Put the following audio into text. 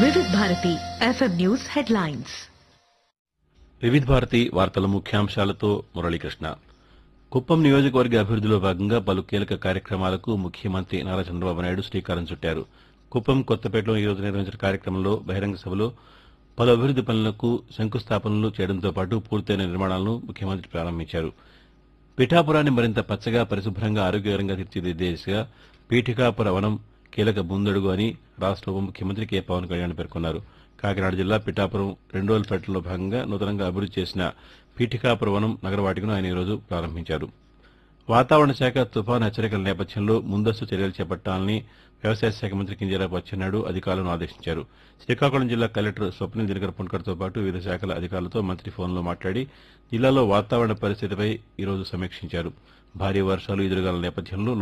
వివిధ Bharati FM news headlines వివిధ భారతి వార్తల ముఖ్యాంశాలతో మురళీకృష్ణ కుప్పం నియోజకవర్గ అభివృద్దిలో భాగంగా పలు కీలక కార్యక్రమాలకు ముఖ్యమంత్రి నారా చంద్రబాబు నాయుడు శ్రీకారం చుట్టారు కుప్పం కొత్తపేటలో ఈ రోజు నిర్వహించిన కార్యక్రమంలో బహిరంగ సభలో పలు అభివృద్ది పనులకు శంకుస్థాపనలు చేయడంతో పాటు పూర్తయిన నిర్మాణాలను ముఖ్యమంత్రి ప్రారంభించారు పిఠాపురాన్ని మరింత పచ్చగా పరిశుభ్రంగా ఆరోగ్యకరంగా తీర్చిదిద్దే దిశగా పీఠికాపుర వనం కీలక ముందడుగు అని రాష్ట్ర ఉప ముఖ్యమంత్రి కె పవన్ కళ్యాణ్ పేర్కొన్నారు కాకినాడ జిల్లా పిఠాపురం రెండు రోజుల పర్యటనలో భాగంగా నూతనంగా అభివృద్ది చేసిన పీఠికాపుర వనం నగరవాటికను ఆయన ఈరోజు ప్రారంభించారు వాతావరణ శాఖ తుఫాను హెచ్చరికల నేపథ్యంలో ముందస్తు చర్యలు చేపట్టాలని వ్యవసాయ శాఖ మంత్రి కింజరాపు అచ్చెన్నాయుడు అధికారులను ఆదేశించారు శ్రీకాకుళం జిల్లా కలెక్టర్ స్వప్నిల్ దినకర్ పుణ్కర్తో పాటు వివిధ శాఖల అధికారులతో మంత్రి ఫోన్లో మాట్లాడి జిల్లాలో వాతావరణ పరిస్థితిపై ఈరోజు సమీక్షించారు భారీ వర్షాలు ఎదురుగాల నేపథ్యంలో